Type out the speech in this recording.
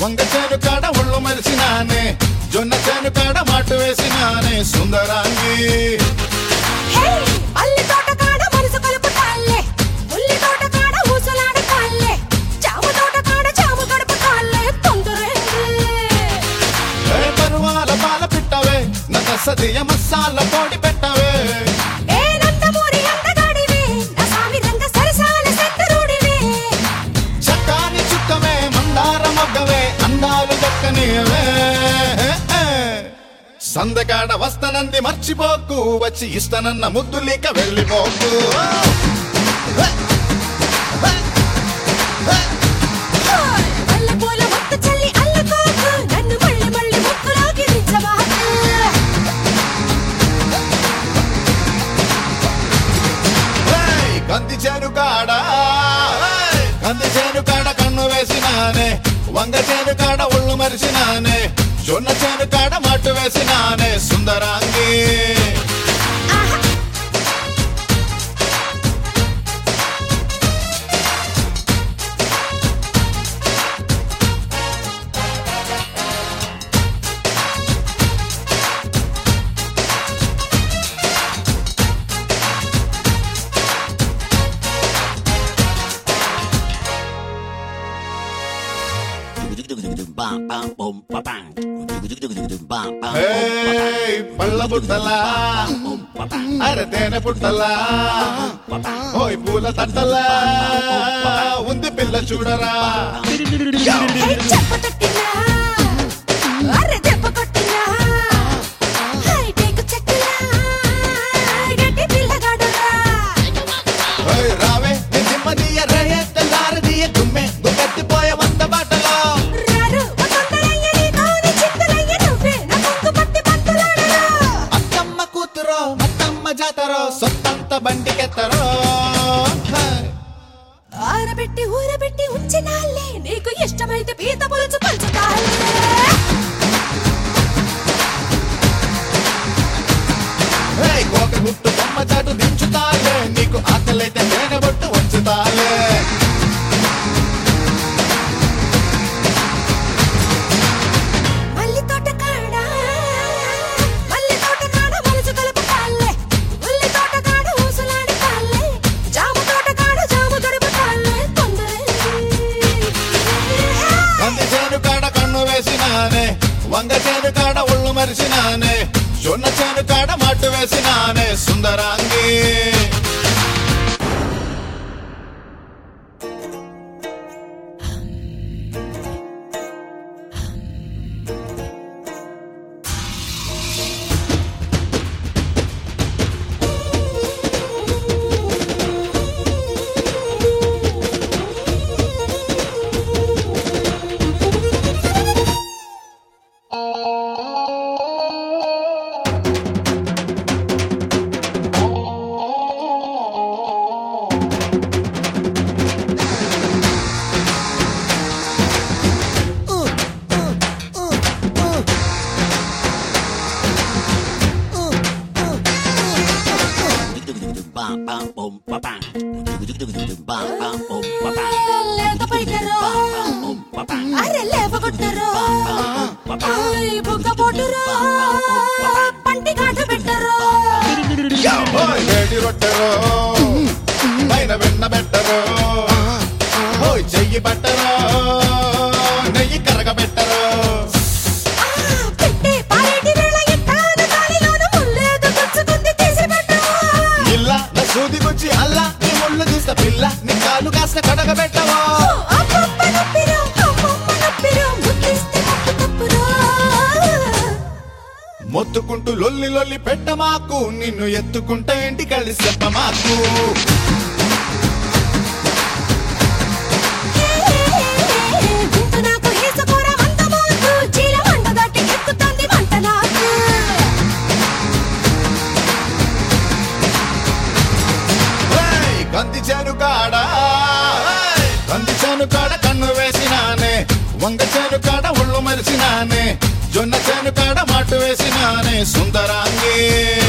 వంగ చేను కాడ ఒళ్ళు మెరిసినానే జొన్న చేను కాడ మాటు వేసినానే సుందరాంగి హే అల్లి తోట కాడ మనసు కలుపుతాల్లే ఉల్లి తోట కాడ ఊసలాడతాల్లే జామ తోట కాడ జామ గడపతాల్లే తొందరేంది ఏ పరువాల పాల పిట్టవే నన్న సదియ మసాల పొడి పెట్టవే ఏ నందమూరి అందగాడివే నా సామి రంగ సరసాల సెంటరుడివే చక్కాని చుక్కవే మందార మొగ్గవే అందాలు దక్కనివే సందకాడ వస్తనంది మర్చిపోకు వచ్చి ఇస్తనన్న ముద్దులిక వెళ్ళిపోకు హాయ్ మల్లె పూల మొక్క చల్లి అల్లుకోకు నన్ను మళ్ళీ మళ్ళీ ముక్కులోకి దించబాకు ఏయ్, కంది చేను కాడ ఏయ్, కంది చేను కాడ కన్ను వేసినానే వంగ చేను కాడ ఒళ్ళు మరిసినానే జొన్న చేను కాడ మట్టు వేసినానే సుందరాంగి ఆహా ఏయ్, పళ్ళ బుట్టలా అరే తేనె పుట్టలా ఓయ్ పూల తట్టలా ఉంది పిల్ల చూడరా హే చెప్ప తట్టినా అరే దెబ్బ కొట్టినా హై టేకు చెట్టులా గట్టి పిల్లగాడురా ఓయ్ రావే నీ దిమ్మదియ రేయే తెల్లారదియ గుమ్మె గుమ్మెత్తిపోయే వంద బాటలో రారు ఓ తొందరయ్య నీ కోని చింతలయ్య నువ్వే నా కొంగు పట్టి పంతులాడరా అత్తమ్మ కూతురో మత్తమ్మ జాతరో సొత్తంత బండికెత్తరో ఆరబెట్టి ఊరబెట్టి ఉంచినాలే నీకు ఇష్టమైతే పీత పులుసు పంచుతాలే ఏయ్, కోక గుట్టు బొమ్మ చాటు దించుతాలే నీకు ఆకలైతే తేనె బొట్టు వంచుతాలే మల్లి తోట కాడ మల్లి తోట కాడ మనసు కలుపుతాలే ఉల్లి తోట కాడ ఊసలాడతాలే జామ తోట కాడ జామ గడుపుతాలే తొందరేంది కంది చేను కాడ కన్ను వేసినానే వంగ చేను కాడ ఒళ్ళు మరిసినానే జొన్న చేను కాడ మట్టు వేసినానే సుందరాంగి లేత పైటరో అరే లేవగొట్టరో ఆయ్ బుగ్గ పోటురో పంటి కాట పెట్టరో ఓయ్ వేడి రొట్టెరో పైన వెన్న పెట్టరో ఓయ్ చెయ్యి పట్టరో నెయ్యి కరగబెట్టరో ఆ, పెట్టే పారేటి వేళ ఎట్టాన గాలిలోన ముల్లేదో గుచ్చుకుంది తీసి పెట్టవా ఇల్లా నా సూది గుచ్చి అల్లా నీ ముళ్ళు తీస్త పిల్ల నీ కాలు కాస్త కడగబెట్టవో అమ్మమ్మ నొప్పిరో అమ్మమ్మ నొప్పిరో ముద్దిస్తే తప్పు తప్పురో మొత్తుకుంటూ లొల్లి లొల్లి పెట్టమాకు నిన్ను ఎత్తుకుంటే ఇంటి కలిసి చెప్పమాకు గుంటు నాకు ఏసుకోర వంద మోతు చీల వంట దాటి ఎక్కుతుంది వంట నాకు ఏయ్, కంది చేను కాడ ఏయ్, కంది చేను కాడ కన్ను వేసినానే వంగ చేను కాడ ఒళ్ళు మరిసినానే జొన్న చేను కాడ మాటు వేసినానే సుందరాంగి